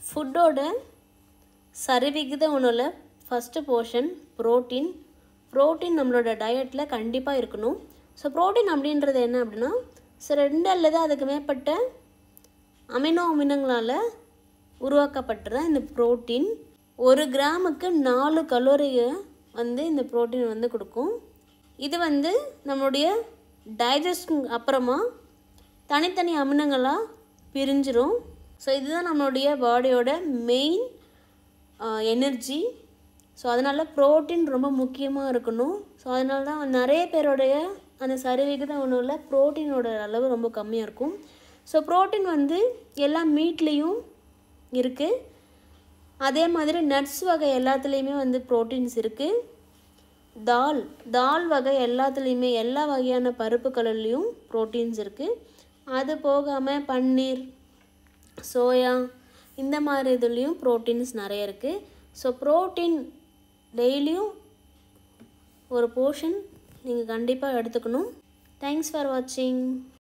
ஃபுட்டோட சரிவிகித உணவில் first portion protein protein நம்மளோட டயட்டில் கண்டிப்பாக இருக்கணும் ஸோ ப்ரோட்டீன் அப்படின்றது என்ன அப்படின்னா ஸோ ரெண்டு அல்லது அதுக்கு மேற்பட்ட அமினோ அமினங்களால் உருவாக்கப்பட்டது இந்த புரோட்டீன் ஒரு கிராமுக்கு நாலு கலோரியை வந்து இந்த புரோட்டீன் வந்து கொடுக்கும் இது வந்து நம்மளுடைய டைஜஸ்டிங் அப்புறமா தனித்தனி அமினங்களாக பிரிஞ்சிரும் ஸோ இதுதான் நம்மளுடைய பாடியோட மெயின் எனர்ஜி ஸோ அதனால் ப்ரோட்டீன் ரொம்ப முக்கியமாக இருக்கணும் ஸோ அதனால தான் நிறைய பேருடைய அந்த சரிவிகித உணவில் ப்ரோட்டீனோட அளவு ரொம்ப கம்மியாக இருக்கும் ஸோ ப்ரோட்டீன் வந்து எல்லா மீட்லேயும் இருக்குது அதே மாதிரி நட்ஸ் வகை எல்லாத்துலேயுமே வந்து ப்ரோட்டீன்ஸ் இருக்குது தால் தால் வகை எல்லாத்துலேயுமே எல்லா வகையான பருப்புகளிலையும் ப்ரோட்டீன்ஸ் இருக்குது அது போகாமல் பன்னீர் சோயா இந்த மாதிரி இதுலேயும் ப்ரோட்டீன்ஸ் நிறைய இருக்குது ஸோ ப்ரோட்டீன் டெய்லியும் ஒரு போர்ஷன் நீங்கள் கண்டிப்பாக எடுத்துக்கணும் தேங்க்ஸ் ஃபார் வாட்சிங்